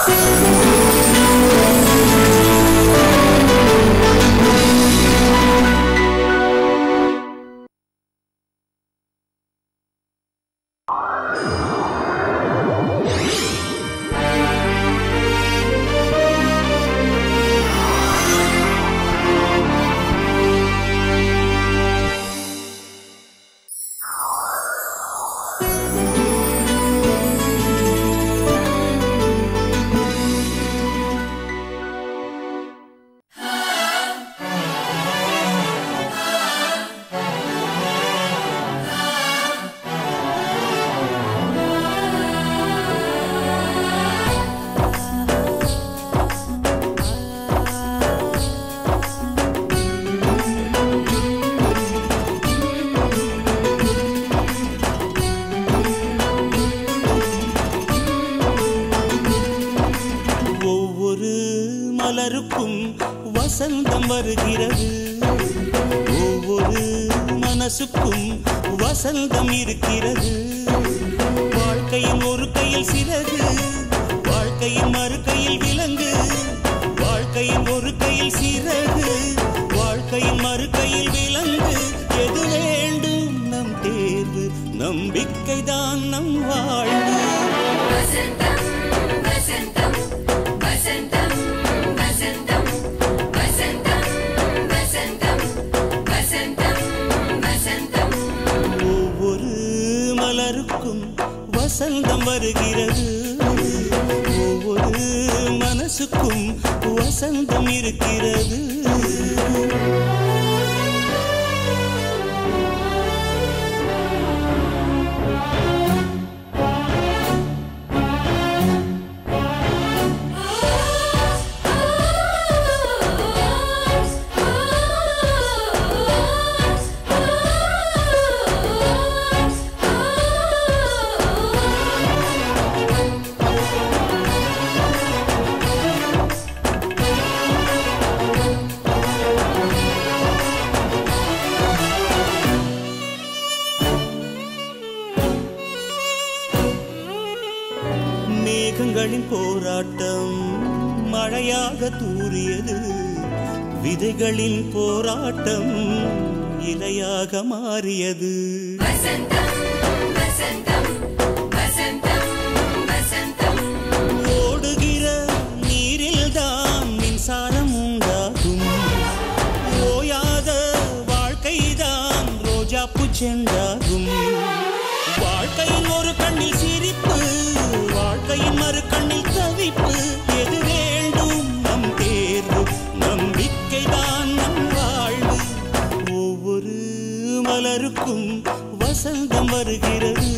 ஒவ்வொரு மலருக்கும் வசந்தம் வருகிறது ஒவ்வொரு மனசுக்கும் வசந்தம் இருக்கிறது வாழ்க்கையின் ஒரு கையில் சிறகு வாழ்க்கையின் மறு கையில் விலங்கு வாழ்க்கையின் ஒரு கையில் சிறகு வாழ்க்கையின் மறு கையில் விலங்கு எது வேண்டும் நம் தேர்வு நம்பிக்கைதான் நம் வாழ்வு வசந்தம் வசந்தம் வசந்தம் வசந்தம் வசந்தம் வசந்தம் வசந்தம் வசந்தம் ஒவ்வொரு மலருக்கும் வசந்தம் வருகிறது ஒவ்வொரு மனசுக்கும் வசந்தம் இருக்கிறது மேகங்களின் போராட்டம் மழையாக தூறியது விதைகளின் போராட்டம் இலையாக மாறியது வசந்தம் வசந்தம் வசந்தம் வசந்தம் ஓடுகிற நீரில்தான் மின்சாரம் உண்டாகும் ஓயாத வாழ்க்கைதான் ரோஜா பூச்செண்டாகும் வாழ்க்கையின் ஒரு கண்ணில் சிரிப்பு வாழ்க்கையின் மறு கண்ணில் தவிப்பு எது வேண்டும் நம் தேர்வு நம்பிக்கைதான் நம் வாழ்வு ஒவ்வொரு மலருக்கும் வசந்தம் வருகிறது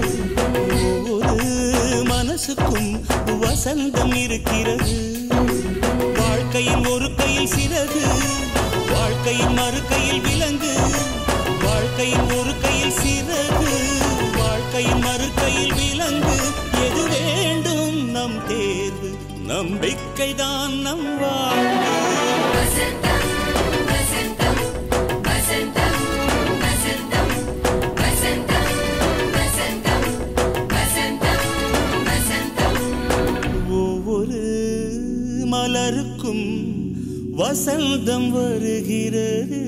ஒவ்வொரு மனசுக்கும் வசந்தம் இருக்கிறது வாழ்க்கையின் ஒரு கையில் சிறகு வாழ்க்கையின் மறு கையில் விலங்கு வாழ்க்கையின் ஒரு கையில் சிறகு வாழ்க்கையின் மறு கையில் விலங்கு எது வேண்டும் நம் தேர்வு நம்பிக்கைதான் நம் வாழ்வு வசந்தம் வசந்தம் வசந்தம் வசந்தம் வசந்தம் வசந்தம் வசந்தம் வசந்தம் ஒவ்வொரு மலருக்கும் வசந்தம் வருகிறது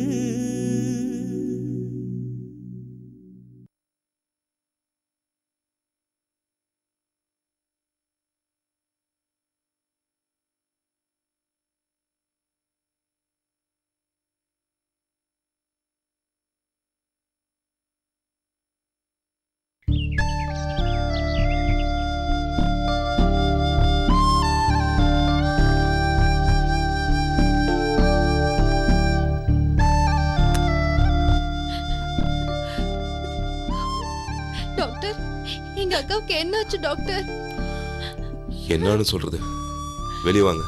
டாக்டர் எங்க அக்காவுக்கு என்னாச்சு டாக்டர் என்னன்னு சொல்றது வெளியே வாங்க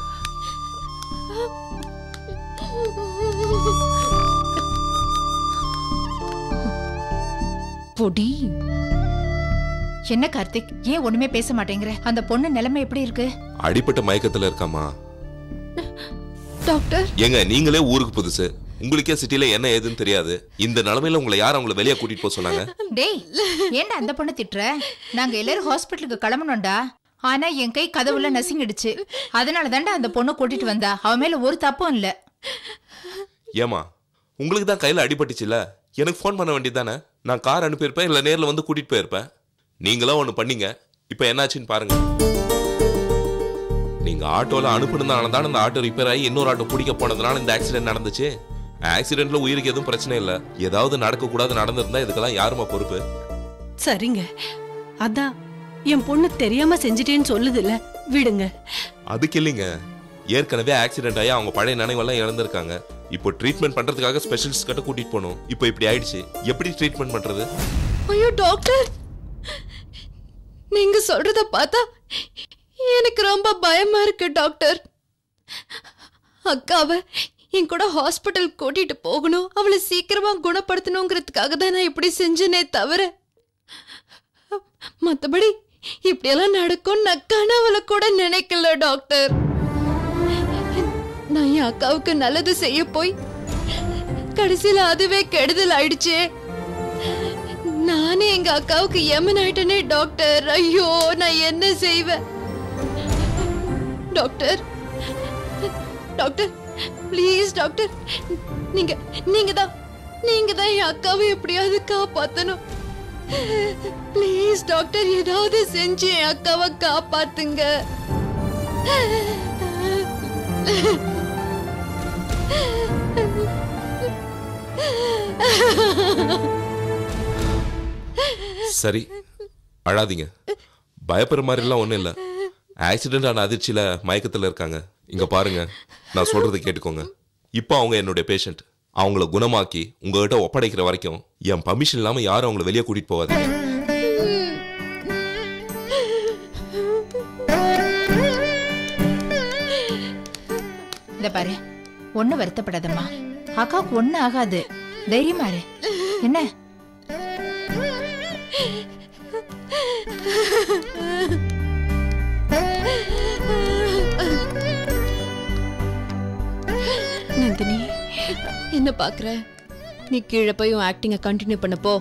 பொடி என்ன கார்த்திக் ஏன் ஒண்ணுமே பேச மாட்டேங்கிற அந்த பொண்ணு நிலைமை எப்படி இருக்கு அடிப்பட்ட மயக்கத்துல இருக்காமா டாக்டர் ஏங்க நீங்களே ஊருக்கு புதுசு உங்களுக்கே சிட்டில என்ன ஏதுன்னு தெரியாது இந்த நிலைமையில உங்களை யார் அவங்கள வெளியே கூட்டிட்டு போக சொன்னாங்க டேய் ஏன்டா அந்த பொண்ணு திட்டுற நாங்க எல்லாரும் ஹாஸ்பிட்டலுக்கு கிளம்பணும்டா ஆனா என் கை கதவுல நசுங்கிடுச்சு அதனால தாண்டா அந்த பொண்ணு கூட்டிட்டு வந்தா அவ மேல ஒரு தப்பும் இல்ல ஏமா உங்களுக்கு தான் கையில் அடிபட்டுச்சுல எனக்கு ஃபோன் பண்ண வேண்டியது தானே நான் கார் அனுப்பியிருப்பேன் இல்லை நேரில் வந்து கூட்டிகிட்டு போயிருப்பேன் நீங்களும் ஒன்று பண்ணீங்க இப்போ என்னாச்சுன்னு பாருங்க நீங்கள் ஆட்டோவில் அனுப்புனதுனால தானே இந்த ஆட்டோ ரிப்பேர் ஆகி இன்னொரு ஆட்டோ பிடிக்க போனதுனால இந்த ஆக்சிடென்ட் நடந்துச்சு ஆக்சிடென்ட்ல உயிருக்கு எதுவும் பிரச்சனை இல்லை ஏதாவது நடக்கக்கூடாது நடந்திருந்தா இதுக்கெல்லாம் யாருமா பொறுப்பு சரிங்க அதான் என் பொண்ணு தெரியாம செஞ்சிட்டேன்னு சொல்லுதுல்ல விடுங்க அதுக்கு இல்லைங்க ஏற்கனவே ஆக்சிடென்ட் ஆகி அவங்க பழைய நினைவெல்லாம் இழந்திருக்காங்க இப்போ ட்ரீட்மெண்ட் பண்றதுக்காக ஸ்பெஷலிஸ்ட் கிட்ட கூட்டிட்டு போகணும் இப்போ இப்படி ஆயிடுச்சு எப்படி ட்ரீட்மெண்ட் பண்றது ஐயோ டாக்டர் நீங்க சொல்றத பார்த்தா எனக்கு ரொம்ப பயமா இருக்கு டாக்டர் அக்காவை என் கூட ஹாஸ்பிட்டல் கூட்டிட்டு போகணும் அவளை சீக்கிரமா குணப்படுத்தணுங்கிறதுக்காக தான் நான் இப்படி செஞ்சேனே தவிர மத்தபடி இப்படியெல்லாம் நடக்கும் நான் கனவுல கூட நினைக்கல டாக்டர் நான் என் அக்காவுக்கு நல்லது செய்ய போய் கடைசியில அதுவே கெடுதல் ஆயிடுச்சே நானே எங்க அக்காவுக்கு எமன் ஆயிட்டனே டாக்டர் ஐயோ நான் என்ன செய்வேன் டாக்டர் டாக்டர் ப்ளீஸ் டாக்டர் நீங்க நீங்க தான் நீங்க தான் என் அக்காவை எப்படியாவது காப்பாத்தணும் ப்ளீஸ் டாக்டர் ஏதாவது செஞ்சு என் அக்காவை காப்பாத்துங்க சரி அழாதீங்க பயப்படுற மாதிரிலாம் ஒன்றும் இல்லை ஆக்சிடென்ட் ஆன அதிர்ச்சியில மயக்கத்தில் இருக்காங்க இங்க பாருங்க நான் சொல்றதை கேட்டுக்கோங்க இப்போ அவங்க என்னுடைய பேஷண்ட் அவங்கள குணமாக்கி உங்ககிட்ட ஒப்படைக்கிற வரைக்கும் என் பர்மிஷன் இல்லாம யாரும் அவங்கள வெளியே கூட்டிட்டு போகாதீங்க இந்த பாரு ஒண்ணு வருத்தப்படாதம்மா அக்காவுக்கு ஒண்ணு ஆகாது தைரியமா இரு என்ன நந்தினி என்ன பாக்குற நீ கீழே போய் உன் ஆக்டிங்க கண்டினியூ பண்ண போ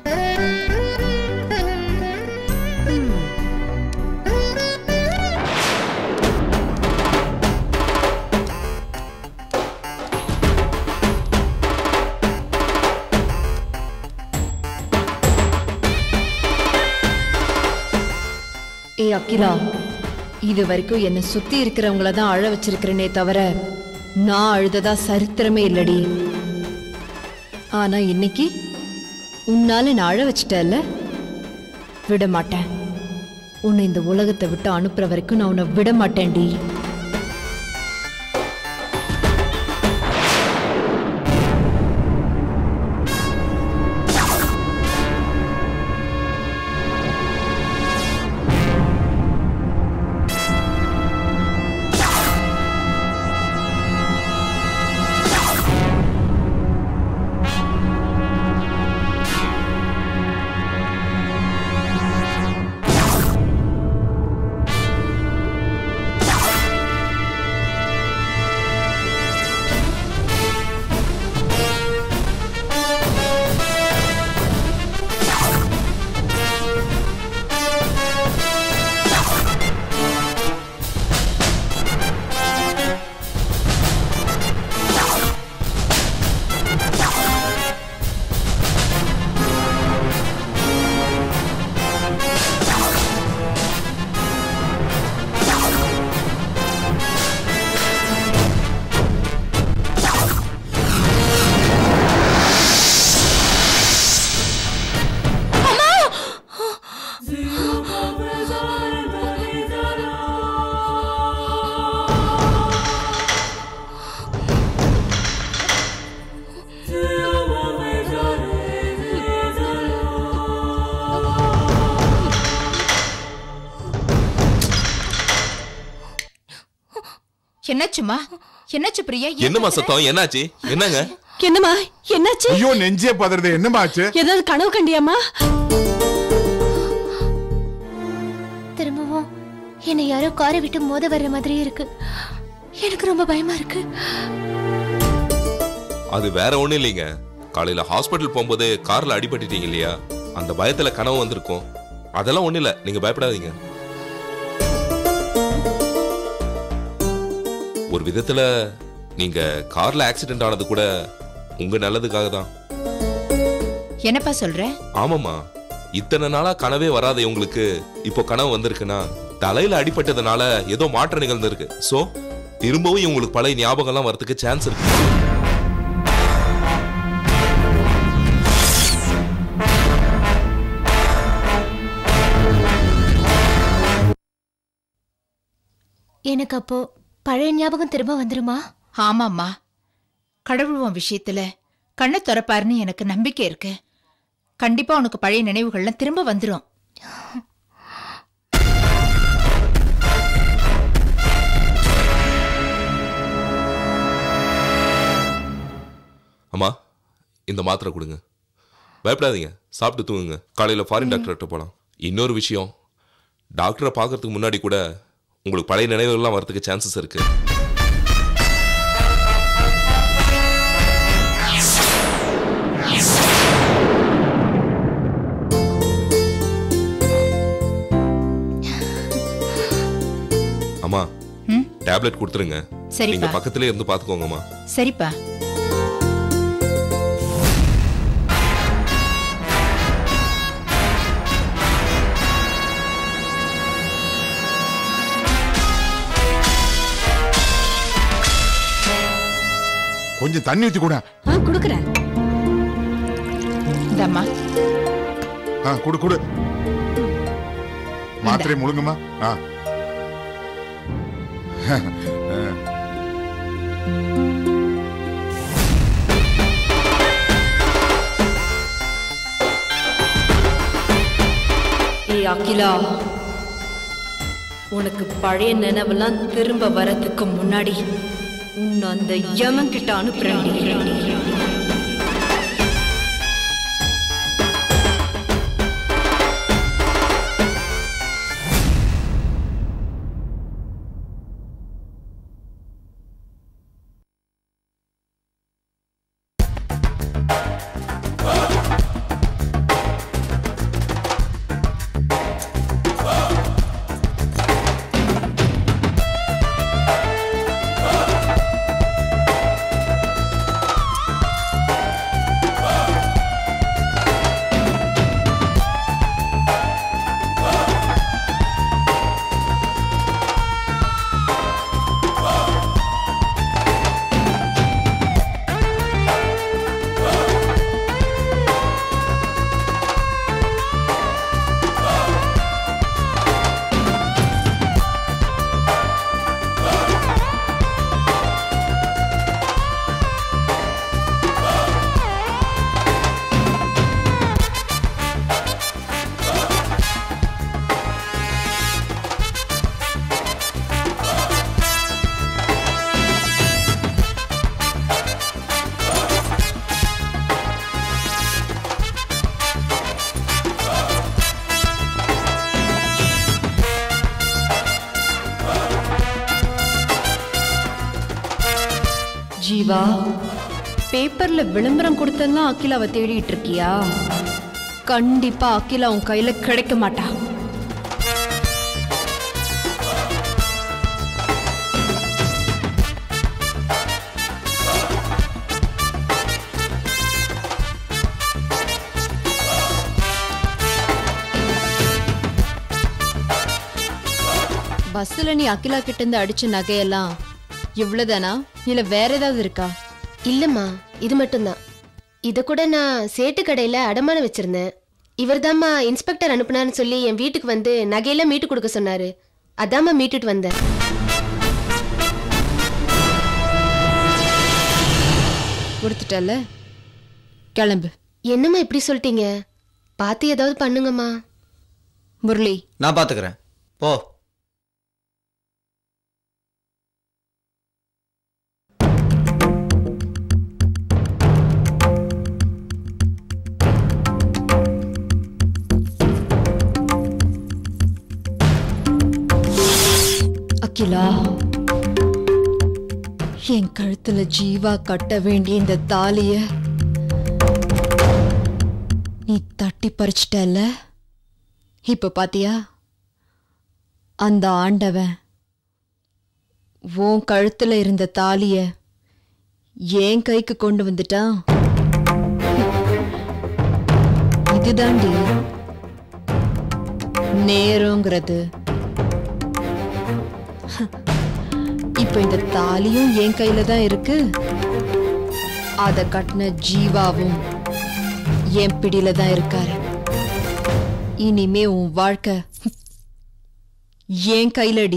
ஏ அகிலா இது வரைக்கும் என்னை சுத்தி இருக்கிறவங்கள தான் அழ வச்சிருக்கிறேனே தவிர நான் அழுததா சரித்திரமே இல்லடி ஆனா இன்னைக்கு உன்னால நான் அழ வச்சிட்டல விட மாட்டேன் உன்னை இந்த உலகத்தை விட்டு அனுப்புற வரைக்கும் நான் உன்னை விட மாட்டேன்டி என்னாச்சுமா என்னாச்சு பிரியா ஏன் என்னம்மா கத்துற? சத்தம் என்னாச்சு என்னங்க என்னம்மா என்னாச்சு ஐயோ நெஞ்சே பதறது என்னமாச்சு ஏதாவது கனவு கண்டியாமா திரும்பவும் என்னை யாரோ காரை விட்டு மோத வர்ற மாதிரி இருக்கு எனக்கு ரொம்ப பயமா இருக்கு அது வேற ஒண்ணும் இல்லைங்க காலையில ஹாஸ்பிட்டல் போகும்போது கார்ல அடிபட்டுட்டீங்க இல்லையா அந்த பயத்துல கனவு வந்திருக்கும் அதெல்லாம் ஒண்ணும் இல்ல நீங்க பயப்படாதீங்க ஒரு விதத்துல நீங்க கார்ல ஆக்சிடென்ட் ஆனது கூட உங்க நல்லதுக்காக தான் என்னப்பா சொல்ற ஆமாம்மா இத்தனை நாளா கனவே வராத உங்களுக்கு இப்போ கனவு வந்திருக்குன்னா தலையில அடிபட்டதுனால ஏதோ மாற்றம் நிகழ்ந்திருக்கு சோ திரும்பவும் இவங்களுக்கு பழைய ஞாபகம்லாம் வரதுக்கு சான்ஸ் இருக்கு எனக்கு அப்போ பழைய ஞாபகம் திரும்ப வந்துருமா ஆமாம்மா கடவுள் உன் விஷயத்துல கண்ணை திறப்பாருன்னு எனக்கு நம்பிக்கை இருக்கு கண்டிப்பா உனக்கு பழைய நினைவுகள்லாம் திரும்ப வந்துரும் அம்மா இந்த மாத்திரை கொடுங்க பயப்படாதீங்க சாப்பிட்டு தூங்குங்க காலையில் ஃபாரின் டாக்டர்கிட்ட போகலாம் இன்னொரு விஷயம் டாக்டரை பார்க்கறதுக்கு முன்னாடி கூட உங்களுக்கு பழைய நினைவுகள்லாம் வரதுக்கு சான்சஸ் இருக்கு அம்மா ம் டேப்லெட் கொடுத்துருங்க சரிப்பா. நீங்க பக்கத்திலே இருந்து பார்த்துக்கோங்கம்மா சரிப்பா கொஞ்சம் தண்ணி ஊத்தி கூட ஆ குடுக்குறேன் இந்தாம்மா ஆ குடு குடு மாத்திரை முழுங்குமா ஆ ஏய் அகிலா உனக்கு பழைய நினைவெல்லாம் திரும்ப வரதுக்கு முன்னாடி உன்னை அந்த யமன் கிட்ட அனுப்புறேன் ஜீவா பேப்பர்ல விளம்பரம் கொடுத்தெல்லாம் அகிலாவை தேடிட்டு இருக்கியா கண்டிப்பா அகிலா உன் கையில கிடைக்க மாட்டா பஸ்ல நீ அகிலா கிட்ட இருந்து அடிச்ச நகையெல்லாம் இவ்வளவுதானா இல்ல வேற ஏதாவது இருக்கா இல்லம்மா இது மட்டும்தான் இத கூட நான் சேட்டு கடையில அடமானம் வச்சிருந்தேன் இவர்தாம்மா இன்ஸ்பெக்டர் அனுப்புனான்னு சொல்லி என் வீட்டுக்கு வந்து நகையெல்லாம் மீட்டு கொடுக்க சொன்னாரு அதாம்மா மீட்டுட்டு வந்தேன் கொடுத்துட்டல கிளம்பு என்னம்மா இப்படி சொல்லிட்டீங்க பார்த்து ஏதாவது பண்ணுங்கம்மா முரளி நான் பாத்துக்கிறேன் போ அகிலா என் கழுத்துல ஜீவா கட்ட வேண்டிய இந்த தாலிய நீ தட்டி பறிச்சிட்டல்ல இப்ப பாத்தியா அந்த ஆண்டவன் உன் கழுத்துல இருந்த தாலிய என் கைக்கு கொண்டு வந்துட்டா இதுதாண்டி நேரங்கிறது இப்ப இந்த தாலியும் என் கையில தான் இருக்கு அத கட்டின ஜீவாவும் என் பிடியில தான் இருக்காரு இனிமே உன் வாழ்க்கை என் கையிலடி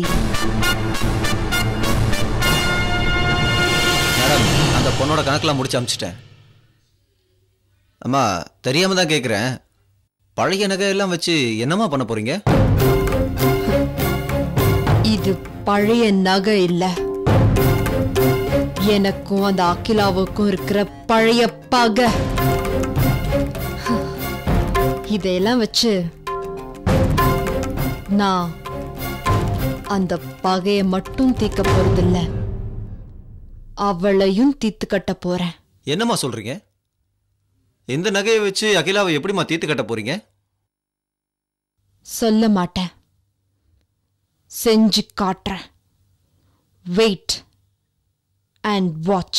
மேடம் அந்த பொண்ணோட கணக்கெல்லாம் முடிச்சு அமிச்சிட்டேன் அம்மா தெரியாம தான் கேட்குறேன் பழைய நகையெல்லாம் வச்சு என்னம்மா பண்ண போறீங்க இது பழைய நகை இல்ல எனக்கும் அந்த அகிலாவுக்கும் இருக்கிற பழைய பகை இதையெல்லாம் வச்சு நான் அந்த பகைய மட்டும் தீர்க்க போறதில்ல அவளையும் தீர்த்து கட்ட போறேன் என்னம்மா சொல்றீங்க இந்த நகையை வச்சு அகிலாவை எப்படிம்மா தீர்த்து கட்ட போறீங்க சொல்ல மாட்டேன் செஞ்சு காட்டுறேன் வெயிட் அண்ட் வாட்ச்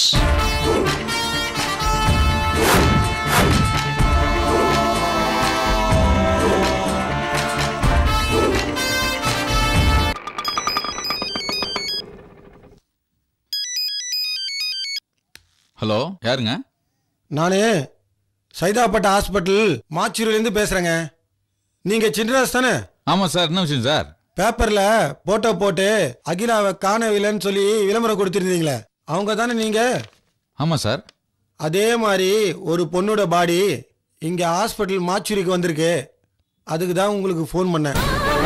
ஹலோ யாருங்க நானு சைதாப்பேட்டை ஹாஸ்பிட்டல் மாச்சூரிலேருந்து பேசுகிறேங்க நீங்கள் சின்னராஜ் தானே ஆமாம் சார் என்ன விஷயம் சார் பேப்பரில் போட்டோ போட்டு அகிலாவை காணவில்லைன்னு சொல்லி விளம்பரம் கொடுத்துருந்தீங்களே அவங்க தானே நீங்கள் ஆமாம் சார் அதே மாதிரி ஒரு பொண்ணோட பாடி இங்கே ஹாஸ்பிட்டல் மாச்சூரிக்கு வந்திருக்கு அதுக்கு தான் உங்களுக்கு ஃபோன் பண்ணேன்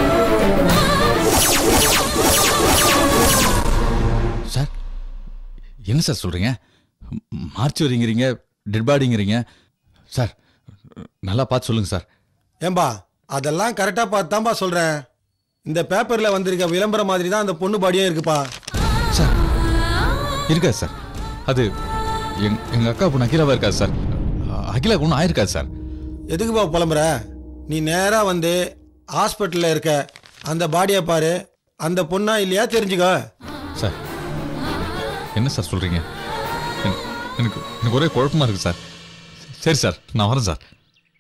சார் என்ன சார் சொல்கிறீங்க மார்ச் வரீங்கிறீங்க டெட் பாடிங்கிறீங்க சார் நல்லா பார்த்து சொல்லுங்கள் சார் ஏம்பா அதெல்லாம் கரெக்டாக பார்த்து தான்ப்பா சொல்கிறேன் இந்த பேப்பரில் வந்திருக்க விளம்பரம் மாதிரி தான் அந்த பொண்ணு பாடியும் இருக்குப்பா சார் இருக்காது சார் அது எங் எங்கள் அக்கா பொண்ணு அகிலாவா இருக்காது சார் அகிலாவுக்கு ஒன்றும் ஆயிருக்காது சார் எதுக்குப்பா புலம்புற நீ நேராக வந்து ஹாஸ்பிட்டலில் இருக்க அந்த பாடியை பாரு அந்த பொண்ணா இல்லையா தெரிஞ்சுக்கோ சார் என்ன சார் சொல்கிறீங்க எனக்கு எனக்கு ஒரே குழப்பமா இருக்கு சார் சரி சார் நான் வரேன் சார்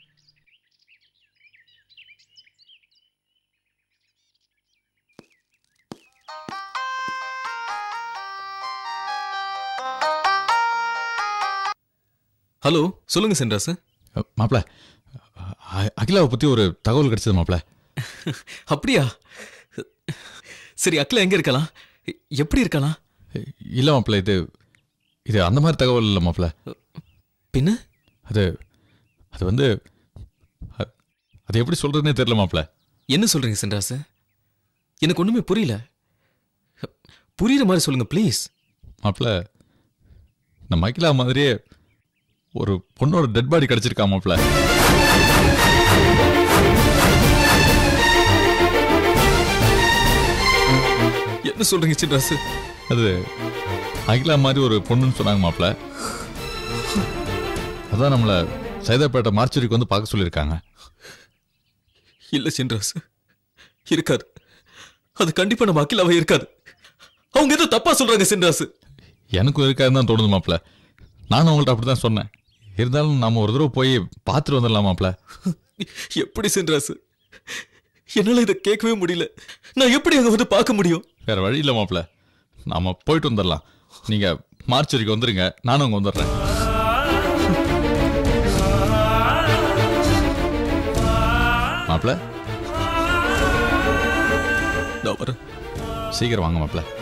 ஹலோ சொல்லுங்க சென்றாஸ் மாப்பிள அகிலாவை பற்றி ஒரு தகவல் கிடைச்சது மாப்பிள அப்படியா சரி அக்கில எங்க இருக்கலாம் எ- எப்படி இருக்கலாம் இல்லை மாப்பிள இது இது அந்த மாதிரி தகவல் இல்லை மாப்பிள பின்ன அது அது வந்து அ- அது எப்படி சொல்றதுனே தெரியல மாப்பிள என்ன சொல்றீங்க சென்றாஸ் எனக்கு ஒண்ணுமே புரியல புரியுற மாதிரி சொல்லுங்க ப்ளீஸ் மாப்பிள நம்ம அகிலா மாதிரியே ஒரு பொண்ணோட டெட் பாடி கிடைச்சிருக்கா மாப்பிள என்ன சொல்றீங்க சென்றாஸ் அது அகிலா மாதிரி ஒரு பொண்ணுன்னு சொன்னாங்க மாப்பிள அதான் நம்மள சைதாப்பேட்டை மார்ச்சரிக்கு வந்து பார்க்க சொல்லியிருக்காங்க இல்ல சென்றாஸ் இருக்காது அது கண்டிப்பா நம்ம அகிலாவே இருக்காது அவங்க ஏதோ தப்பா சொல்றாங்க சென்றாஸ் எனக்கும் இருக்காதுன்னு தான் தோணுது மாப்பிள நானும் அவங்கள்ட்ட அப்படி தான் சொன்னேன் இருந்தாலும் நாம ஒரு தடவை போய் பார்த்துட்டு வந்துடலாம் மாப்பிள எப்படி சென்றாஸ் என்னால இதை கேட்கவே முடியல நான் எப்படி அங்க வந்து பார்க்க முடியும் வேற வழி இல்லை மாப்பிள நாம போயிட்டு வந்துடலாம் நீங்க மார்ச் வரைக்கும் வந்துருங்க நானும் அங்க வந்துடுறேன் மாப்பிள நான் வரேன் சீக்கிரம் வாங்க மாப்பிள